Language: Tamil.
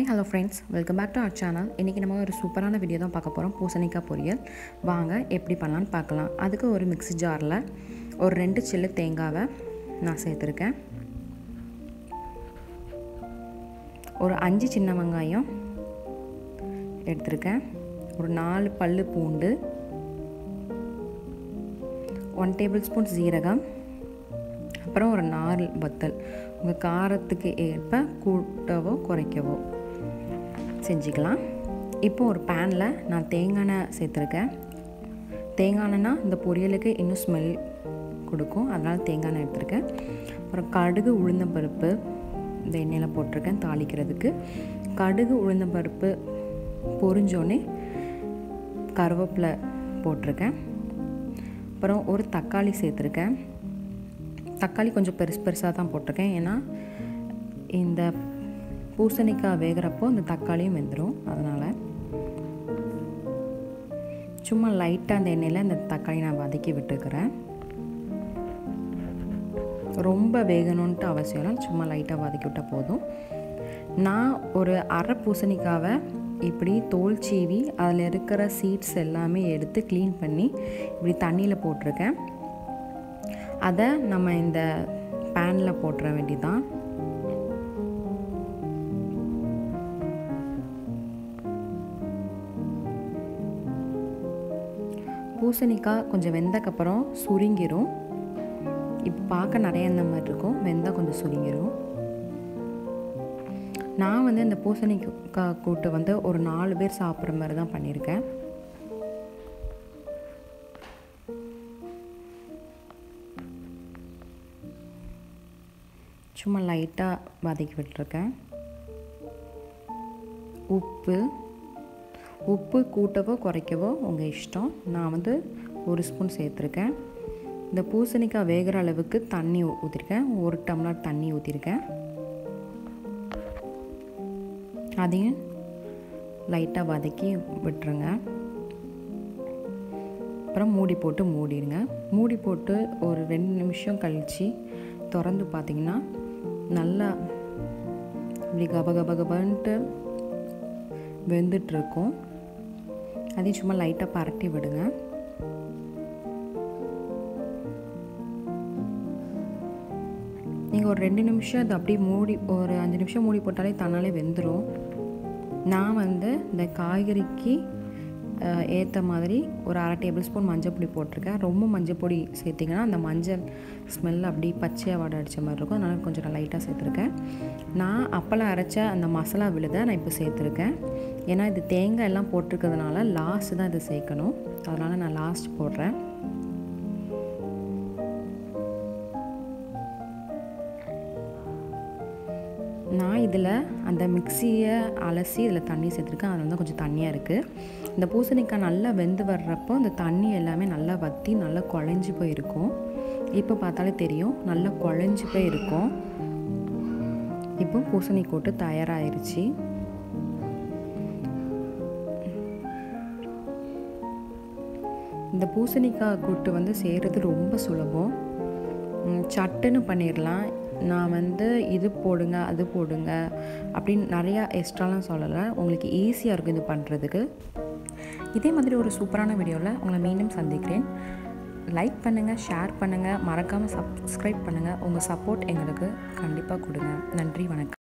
hi hello friends welcome back to our channel இன்றைக்கி நம்ம ஒரு சூப்பரான வீடியோ தான் பார்க்க போகிறோம் பூசணிக்காய் பொரியல் வாங்க எப்படி பண்ணலான்னு பார்க்கலாம் அதுக்கு ஒரு மிக்ஸி ஜாரில் ஒரு ரெண்டு சில்லு தேங்காவை நான் சேர்த்துருக்கேன் ஒரு அஞ்சு சின்ன வெங்காயம் எடுத்திருக்கேன் ஒரு நாலு பல்லு பூண்டு ஒன் டேபிள் ஸ்பூன் சீரகம் அப்புறம் ஒரு நாலு வத்தல் உங்கள் காரத்துக்கு ஏற்ப கூட்டவோ குறைக்கவோ செஞ்சுக்கலாம் இப்போ ஒரு பேனில் நான் தேங்காய் எண்ணெய் சேர்த்துருக்கேன் தேங்காய் எண்ணெய்னா இந்த பொரியலுக்கு இன்னும் ஸ்மெல் கொடுக்கும் அதனால் தேங்காய் எண்ணெய் எடுத்திருக்கேன் அப்புறம் கடுகு உளுந்தம்பருப்பு இந்த எண்ணெயில் போட்டிருக்கேன் தாளிக்கிறதுக்கு கடுகு உளுந்தம்பருப்பு பொரிஞ்சோடனே கருவேப்பிலை போட்டிருக்கேன் அப்புறம் ஒரு தக்காளி சேர்த்துருக்கேன் தக்காளி கொஞ்சம் பெருசு பெருசாக தான் போட்டிருக்கேன் ஏன்னா இந்த பூசணிக்காய் வேகிறப்போ இந்த தக்காளியும் வெந்துடும் அதனால் சும்மா லைட்டாக அந்த எண்ணெயில் இந்த தக்காளி நான் வதக்கி விட்டுக்கிறேன் ரொம்ப வேகணுன்ட்டு அவசியம் இல்லை சும்மா லைட்டாக வதக்கி விட்டால் போதும் நான் ஒரு அரை பூசணிக்காவை இப்படி தோல் சீவி அதில் இருக்கிற சீட்ஸ் எல்லாமே எடுத்து க்ளீன் பண்ணி இப்படி தண்ணியில் போட்டிருக்கேன் அதை நம்ம இந்த பேனில் போட்டுற வேண்டிதான் பூசணிக்காய் கொஞ்சம் வெந்தக்கப்புறம் சுருங்கிரும் இப்போ பார்க்க நிறைய இந்த மாதிரி இருக்கும் வெந்தால் கொஞ்சம் சுருங்கிரும் நான் வந்து இந்த பூசணிக்காய் கூட்டு வந்து ஒரு நாலு பேர் சாப்பிட்ற மாதிரி தான் பண்ணியிருக்கேன் சும்மா லைட்டாக வதக்கி விட்டுருக்கேன் உப்பு உப்பு கூட்டவோ குறைக்கவோ உங்கள் இஷ்டம் நான் வந்து ஒரு ஸ்பூன் சேர்த்துருக்கேன் இந்த பூசணிக்காய் வேகிற அளவுக்கு தண்ணி ஊற்றிருக்கேன் ஒரு டம்ளர் தண்ணி ஊற்றிருக்கேன் அதையும் லைட்டாக வதக்கி விட்டுருங்க அப்புறம் மூடி போட்டு மூடிடுங்க மூடி போட்டு ஒரு ரெண்டு நிமிஷம் கழித்து திறந்து பார்த்திங்கன்னா நல்லா இப்படி கப கப கபன்ட்டு வெந்துட்டுருக்கும் அதையும் சும்மா லைட்டாக பரட்டி விடுங்க நீங்கள் ஒரு ரெண்டு நிமிஷம் அது அப்படியே மூடி ஒரு அஞ்சு நிமிஷம் மூடி போட்டாலே தன்னாலே வெந்துடும் நான் வந்து இந்த காய்கறிக்கு ஏற்ற மாதிரி ஒரு அரை டேபிள் ஸ்பூன் மஞ்சள் பொடி போட்டிருக்கேன் ரொம்ப மஞ்சள் பொடி சேர்த்திங்கன்னா அந்த மஞ்சள் ஸ்மெல் அப்படி பச்சையாக வடை அடித்த மாதிரி இருக்கும் அதனால் கொஞ்சம் நான் லைட்டாக சேர்த்துருக்கேன் நான் அப்போல்லாம் அரைச்ச அந்த மசாலா விழுதை நான் இப்போ சேர்த்துருக்கேன் ஏன்னா இது தேங்காய் எல்லாம் போட்டிருக்கிறதுனால லாஸ்ட் தான் இதை சேர்க்கணும் அதனால் நான் லாஸ்ட் போடுறேன் நான் இதில் அந்த மிக்சியை அலசி இதில் தண்ணி சேர்த்துருக்கேன் அதில் வந்து கொஞ்சம் தண்ணியாக இருக்குது இந்த பூசணிக்காய் நல்லா வெந்து வர்றப்போ அந்த தண்ணி எல்லாமே நல்லா வற்றி நல்லா குழஞ்சி போயிருக்கும் இப்போ பார்த்தாலே தெரியும் நல்லா குழஞ்சி போய் இருக்கும் இப்போ பூசணி கூட்டு தயாராகிருச்சு இந்த பூசணிக்காய் கூட்டு வந்து செய்கிறது ரொம்ப சுலபம் சட்டுன்னு பண்ணிடலாம் நான் வந்து இது போடுங்க அது போடுங்க அப்படின்னு நிறையா எக்ஸ்ட்ராலாம் சொல்லலை உங்களுக்கு ஈஸியாக இருக்கும் இது பண்ணுறதுக்கு இதே மாதிரி ஒரு சூப்பரான வீடியோவில் உங்களை மீண்டும் சந்திக்கிறேன் லைக் பண்ணுங்கள் ஷேர் பண்ணுங்கள் மறக்காமல் சப்ஸ்கிரைப் பண்ணுங்கள் உங்கள் சப்போர்ட் எங்களுக்கு கண்டிப்பாக கொடுங்க நன்றி வணக்கம்